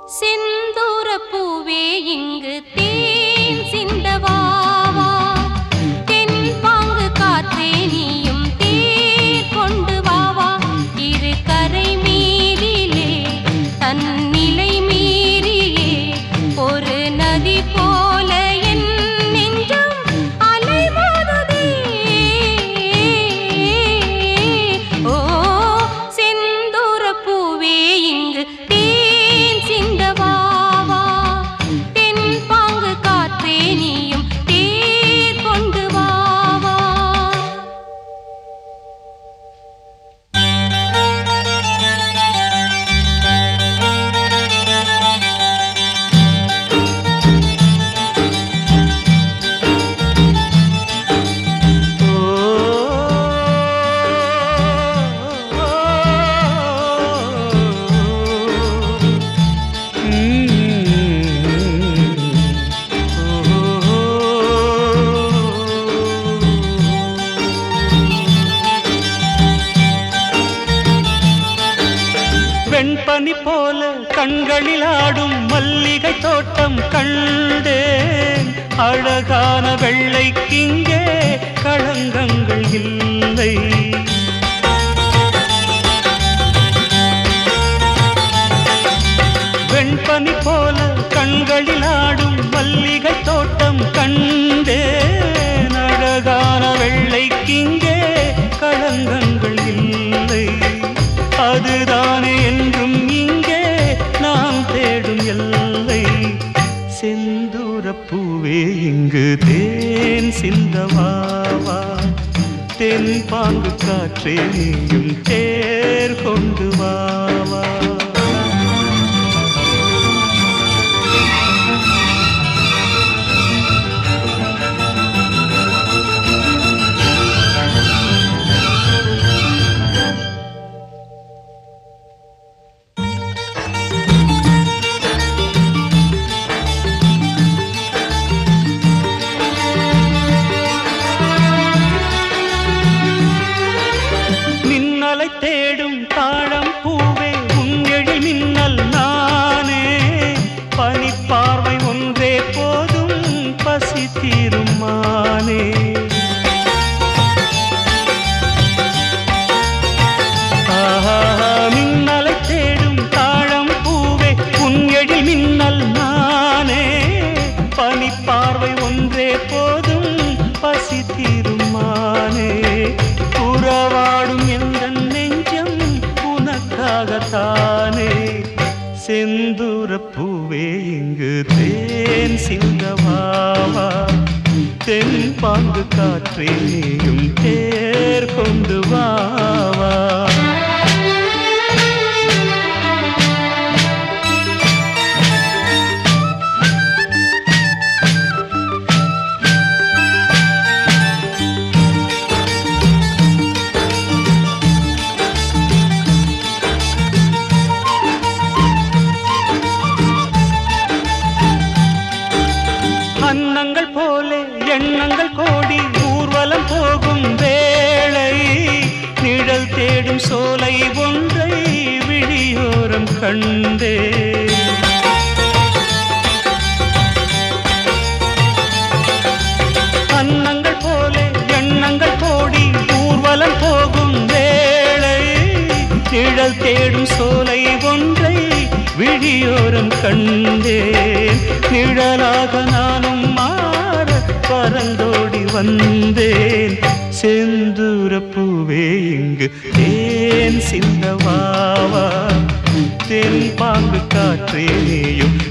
செந்தூர பூவே இங்கு தேன் சிந்தவாவா தென் பாங்கு காற்றே நீயும் தேர் கொண்டு வாவா இரு கரை மீறிலே தன்னிலை மீறியே ஒரு நதி போல என் நெஞ்சம் அலைமோதுதே ஓ செந்தூர பூவே இங்கு தேன் சிந்தவாவா தென் பாங்கு காற்றே நீயும் தேர் கொண்டு வாவா வெண்பனி போல கண்களில் ஆடும் மல்லிகை தோட்டம் கண்டேன் அழகான வெள்ளைக்கிங்கே களங்கங்கள் இல்லை வெண்பனி போல கண்களில் ஆடும் மல்லிகை தோட்டம் கண்டேன் அழகான வெள்ளைக்கிங்கே களங்கங்கள் இல்லை அதுதானே என்றும் இங்கே நாம் தேடும் எல்லை செந்தூர பூவே இங்கு தேன் சிந்தவாவா தென் பாங்கு காற்றே நீயும் தேர் கொண்டு வாவா மின்னலை தேடும் தாழம் பூவே உங்கெழில் மின்னல் நானே பனிப்பார்வை ஒன்றே போதும் பசி தீரும் மானே ஆஹா, மின்னலை தேடும் தாழம் பூவே உங்கெழில் மின்னல் நானே பனிப்பார்வை ஒன்றே போதும் பசி தீரும் மானே உறவாடும் எந்த நெஞ்சம் உனக்காகத்தானே செந்தூர பூவே இங்கு தேன் சிந்தவாவா தென் பாங்கு காற்றே நீயும் தேர் கொண்டு வாவா அன்னங்கள் போலே எண்ணங்கள் கோடி ஊர்வலம் போகும் வேளை நிழல் தேடும் சோலை ஒன்றை விழியோரம் கண்டே அன்னங்கள் போலே எண்ணங்கள் கோடி ஊர்வலம் போகும் வேளை நிழல் தேடும் சோலை ஒன்றை விழியோரம் கண்டேன் நிழலாக நானும் மாற பறந்தோடி வந்தேன் செந்தூர பூவே இங்கு தேன் சிந்தவாவா தென் பாங்கு காற்றே நீயும்